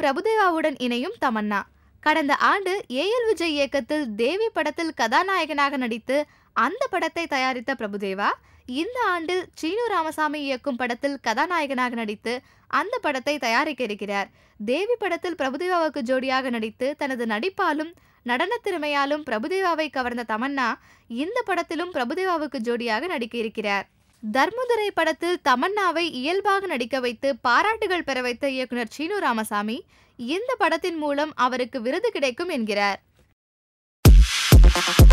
பிரபுதேவாவுடன் இணையும் தமன்னா கடந்த ஆண்டு ஏஎல் விஜய் இயக்கத்தில் தேவி படத்தில் கதாநாயகனாக நடித்து அந்த படத்தை தயாரித்த பிரபுதேவா இந்த ஆண்டு சீனு ராமசாமி இயக்கும் படத்தில் கதாநாயகனாக நடித்து அந்த படத்தை தயாரிக்க இருக்கிறார் தேவி படத்தில் பிரபுதேவாவுக்கு ஜோடியாக நடித்து தனது நடிப்பாலும் நடனத் திறமையாலும் பிரபுதேவாவை கவர்ந்த தமன்னா இந்த படத்திலும் பிரபுதேவாவுக்கு ஜோடியாக நடிக்க இருக்கிறார் தர்மதுரை படத்தில் தமன்னாவை இயல்பாக நடிக்க வைத்து பாராட்டுகள் பெற வைத்த இயக்குனர் சீனு ராமசாமி இந்த படத்தின் மூலம் அவருக்கு விருது கிடைக்கும் என்கிறார்